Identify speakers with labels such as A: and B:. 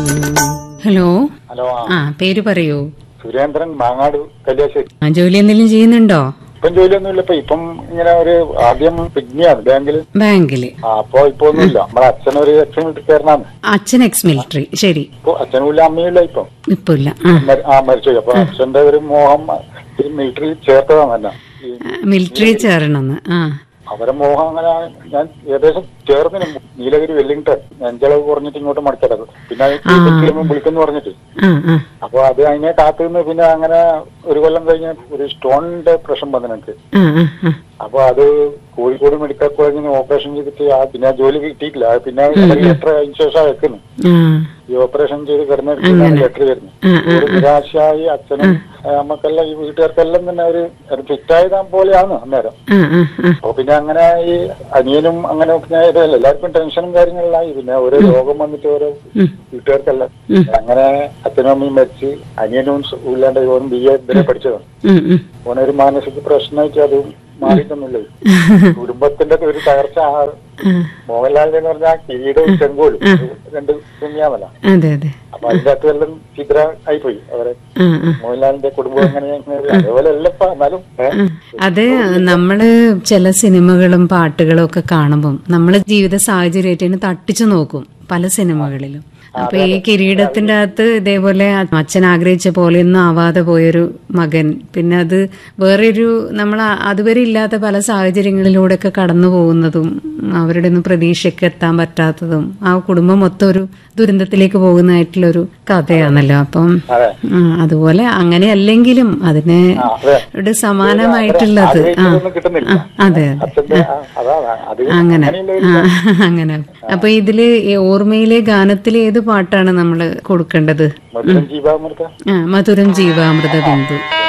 A: Hello
B: hello ആ
A: ആ പേര് പറയൂ
B: സുരേന്ദ്രൻ മാങ്ങാട് കല്യാശ്ശേരി
A: ആ ജോലി എന്തെങ്കിലും ചെയ്യുന്നുണ്ടോ
B: ഇപ്പം ജോലിയൊന്നുമില്ല ഇപ്പൊ ഇപ്പം ഇങ്ങനെ ഒരു ആദ്യം പിഗ്നിയാണ് ബാങ്കിൽ
A: ബാങ്കില്
B: ആ അപ്പൊ ഇപ്പൊ ഒന്നുമില്ല നമ്മുടെ അച്ഛനൊരു അച്ഛൻ വീട്ടുകാരനാണ്
A: അച്ഛൻ എക്സ് മിലിറ്ററി ശരി
B: ഇപ്പൊ അച്ഛനും ഇല്ല അമ്മയും ഇല്ല ഇപ്പം
A: ഇപ്പൊ ഇല്ല ആ
B: മരി- ആ മരിച്ചു അപ്പൊ അച്ഛന്റെ ഒരു മോഹം മിലിറ്ററി ചേർത്തതാണല്ല ഈ
A: മിലിറ്ററി ചേരണമെന്ന് ആ
B: അവരെ മോഹം അങ്ങനെ ഞാൻ ഏകദേശം ചേർന്നിന് നീലഗിരി വെല്ലിംഗ്ടൺ നെഞ്ചളവ് കുറഞ്ഞിട്ട് ഇങ്ങോട്ട് മടക്കടത് പിന്നെ അത് വിളിക്കുന്നു പറഞ്ഞിട്ട്
A: ആ ആ
B: അപ്പൊ അത് അതിനെ കാത്തു നിന്ന് പിന്നെ അങ്ങനെ ഒരു കൊല്ലം കഴിഞ്ഞ് ഒരു സ്റ്റോണിന്റെ പ്രശ്നം വന്നു എനിക്ക്
A: ആ ആ ആ
B: അപ്പൊ അത് കോഴിക്കോട് മെഡിക്കൽ കോളേജിന് ഓപ്പറേഷൻ ചെയ്തിട്ട് ആ പിന്നെ ആ ജോലി കിട്ടിയിട്ടില്ല അത് പിന്നെ ലെറ്റർ അതിന് ശേഷം വെക്കുന്നു
A: ആ
B: ഈ ഓപ്പറേഷൻ ചെയ്ത് കിടന്നിട്ട് ലെറ്റർ വരുന്നു
A: ആ, ആ,
B: ഒരു നിരാശയായി അച്ഛനും ആ, നമുക്കെല്ലാം ഈ വീട്ടുകാർക്കെല്ലാം തന്നെ ഒരു ഫിറ്റായത് പോലെയാണ് അന്നേരം
A: ആ ആ ആ
B: അപ്പൊ പിന്നെ അങ്ങനെ ഈ അനിയനും അങ്ങനെ പിന്നെ ഇതല്ല എല്ലാവർക്കും ടെൻഷനും കാര്യങ്ങളിലായി പിന്നെ ഓരോ രോഗം വന്നിട്ട് ഓരോ
A: ഉം.
B: വീട്ടുകാർക്കല്ല അങ്ങനെ അച്ഛനും അമ്മയും മരിച്ച് അനിയനും സ് ഇല്ലാണ്ട് ഓനും ബി എ വരെ പഠിച്ചതാണ്
A: ഉം, ഉം.
B: ഓനൊരു മാനസിക പ്രശ്നമായിട്ട് അത് മാറിയിട്ടൊന്നുമില്ല കുടുംബത്തിന്റെ ഒരു തകർച്ച ആ
A: ആ,
B: മോഹൻലാലിന്റെ എന്ന് പറഞ്ഞാൽ കിരീടവും ചെങ്കോലും രണ്ട് തുന്നിയാമല്ല
A: അതെ അതെ
B: അപ്പൊ അതിന്റെ അകത്ത് എല്ലാം ചിത്ര ആയിപ്പോയി അവരെ
A: ആ ആ
B: മോഹൻലാലിന്റെ കുടുംബം എങ്ങനെ എങ്ങനെ അതേപോലെ അല്ലപ്പ എന്നാലും ഏ?
A: അത് നമ്മള് ചില സിനിമകളും പാട്ടുകളും ഒക്കെ കാണുമ്പം നമ്മള് ജീവിത സാഹചര്യമായിട്ട് തട്ടിച്ചു നോക്കും പല സിനിമകളിലും അപ്പൊ ഈ കിരീടത്തിന്റെ അകത്ത് ഇതേപോലെ അച്ഛൻ ആഗ്രഹിച്ച പോലെയൊന്നും ആവാതെ പോയൊരു മകൻ പിന്നെ അത് വേറൊരു നമ്മൾ അതുവരെ ഇല്ലാത്ത പല സാഹചര്യങ്ങളിലൂടെ ഒക്കെ കടന്നു പോകുന്നതും അവരുടെ ഒന്നും പ്രതീക്ഷയ്ക്ക് എത്താൻ പറ്റാത്തതും ആ കുടുംബം മൊത്തം ഒരു ദുരന്തത്തിലേക്ക് പോകുന്നതായിട്ടുള്ളൊരു കഥയാണല്ലോ അപ്പം
B: അതെ
A: ആ, അതുപോലെ അങ്ങനെ അല്ലെങ്കിലും അതിന്
B: ആ, അതെ
A: ഒരു സമാനമായിട്ടുള്ളത് ആ
B: ആഗ്രഹിച്ചതൊന്നും കിട്ടുന്നില്ല
A: ആ, അതെ അതെ
B: അച്ഛന്റെ ആ, അതാണ് അത്
A: അങ്ങനെ
B: അങ്ങനെയുള്ള
A: ആ
B: ഒരു
A: അങ്ങനെ അപ്പൊ ഇതില് ഈ ഓർമ്മയിലെ ഗാനത്തിലെ ഏത് പാട്ടാണ് നമ്മൾ കൊടുക്കേണ്ടത്
B: മധുരം ജീവാമൃത
A: ആ മധുരം ജീവാമൃത ബിന്ദു